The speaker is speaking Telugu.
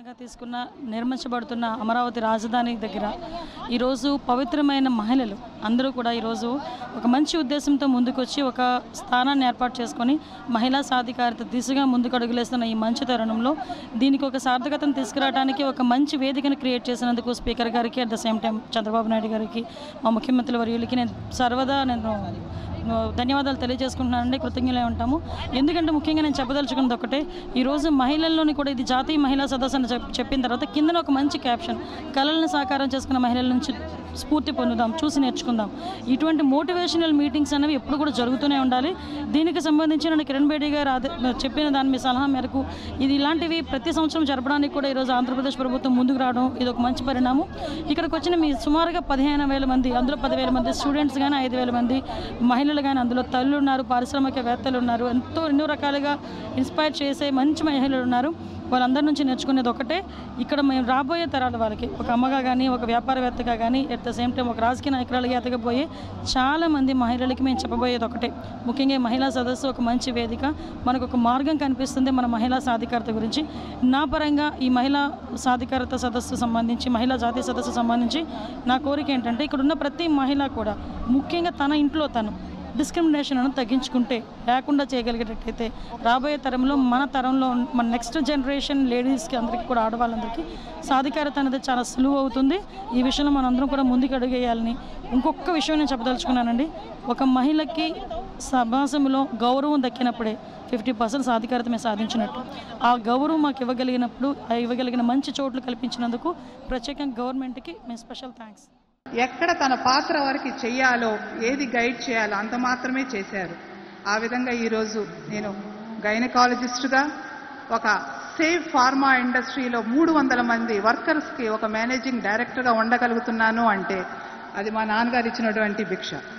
ప్రతిష్టాత్మకంగా తీసుకున్న నిర్మించబడుతున్న అమరావతి రాజధాని దగ్గర ఈరోజు పవిత్రమైన మహిళలు అందరూ కూడా ఈరోజు ఒక మంచి ఉద్దేశంతో ముందుకొచ్చి ఒక స్థానాన్ని ఏర్పాటు చేసుకొని మహిళా సాధికారత దిశగా ముందుకు అడుగులేస్తున్న ఈ మంచి తరుణంలో దీనికి ఒక సార్థకతను తీసుకురావడానికి ఒక మంచి వేదికను క్రియేట్ చేసినందుకు స్పీకర్ గారికి at the same time Chandrababu Naidu గారికి మా ముఖ్యమంత్రి వర్యులకి నేను సర్వదా నేను ధన్యవాదాలు తెలియజేసుకుంటున్నానండి కృతజ్ఞులై ఉంటాము ఎందుకంటే ముఖ్యంగా నేను చెప్పదలుచుకున్నది ఒకటే ఈరోజు మహిళల్లోని కూడా ఇది జాతీయ మహిళా సదస్సు అని చెప్- చెప్పిన తర్వాత కిందన ఒక మంచి క్యాప్షన్ కళలను సాకారం చేసుకున్న మహిళల నుంచి స్ఫూర్తి పొందుదాం చూసి నేర్చుకుందాం ఇటువంటి మోటివేషనల్ మీటింగ్స్ అనేవి ఎప్పుడు కూడా జరుగుతూనే ఉండాలి దీనికి సంబంధించి నేను కిరణ్ బేడి గారు ఆదే- చెప్పిన దాని మీ సలహా మేరకు ఇది ఇలాంటివి ప్రతి సంవత్సరం జరపడానికి కూడా ఈరోజు ఆంధ్రప్రదేశ్ ప్రభుత్వం ముందుకు రావడం ఇది ఒక మంచి పరిణామం ఇక్కడికి వచ్చిన మీ సుమారుగా పదిహేను వేల మంది అందులో పదివేల మంది స్టూడెంట్స్ కానీ ఐదు వేల మంది మహిళలు కానీ అందులో తల్లులు ఉన్నారు పారిశ్రామికవేత్తలు ఉన్నారు ఎంతో ఎన్నో రకాలుగా ఇన్స్పైర్ చేసే మంచి మహిళలు ఉన్నారు వాళ్ళందరి నుంచి నేర్చుకునేది ఒకటే ఇక్కడ మేము రాబోయే తరాల వాళ్ళకి ఒక అమ్మగా కానీ ఒక వ్యాపారవేత్తగా కానీ ఎట్ ద సేమ్ టైం ఒక రాజకీయ నాయకురాలుగా ఎదగబోయే చాలామంది మహిళలకి మేము చెప్పబోయేది ఒకటే ముఖ్యంగా ఈ మహిళా సదస్సు ఒక మంచి వేదిక మనకు ఒక మార్గం కనిపిస్తుంది మన మహిళా సాధికారత గురించి నా పరంగా ఈ మహిళా సాధికారత సదస్సు సంబంధించి మహిళా జాతీయ సదస్సు సంబంధించి నా కోరిక ఏంటంటే ఇక్కడ ఉన్న ప్రతి మహిళ కూడా ముఖ్యంగా తన ఇంట్లో తను డిస్క్రిమినేషన్ అనేది తగ్గించుకుంటే లేకుండా చేయగలిగేటట్టయితే రాబోయే తరంలో మన తరంలో ఉన్న- మన నెక్స్ట్ జనరేషన్ లేడీస్కి అందరికీ కూడా ఆడవాళ్ళందరికీ సాధికారత అనేది చాలా సులువు అవుతుంది ఈ విషయంలో మనం అందరం కూడా ముందుకు అడుగేయాలని ఇంకొక విషయం నేను చెప్పదలుచుకున్నానండి ఒక మహిళకి సమాజంలో గౌరవం దక్కినప్పుడే ఫిఫ్టీ పర్సెంట్ సాధికారత మేము సాధించినట్టు ఆ గౌరవం మాకు ఇవ్వగలిగినప్పుడు ఆ ఇవ్వగలిగిన మంచి చోట్లు కల్పించినందుకు ప్రత్యేకంగా గవర్నమెంట్కి మేము స్పెషల్ థ్యాంక్స్ ఎక్కడ తన పాత్ర వరకు చెయ్యాలో ఏది గైడ్ చేయాలో అంత మాత్రమే చేశారు ఆ విధంగా ఈరోజు నేను గైనకాలజిస్టుగా ఒక సేఫ్ ఫార్మా ఇండస్ట్రీలో మూడు వందల మంది వర్కర్స్కి ఒక మేనేజింగ్ డైరెక్టర్గా ఉండగలుగుతున్నాను అంటే అది మా నాన్నగారు ఇచ్చినటువంటి భిక్ష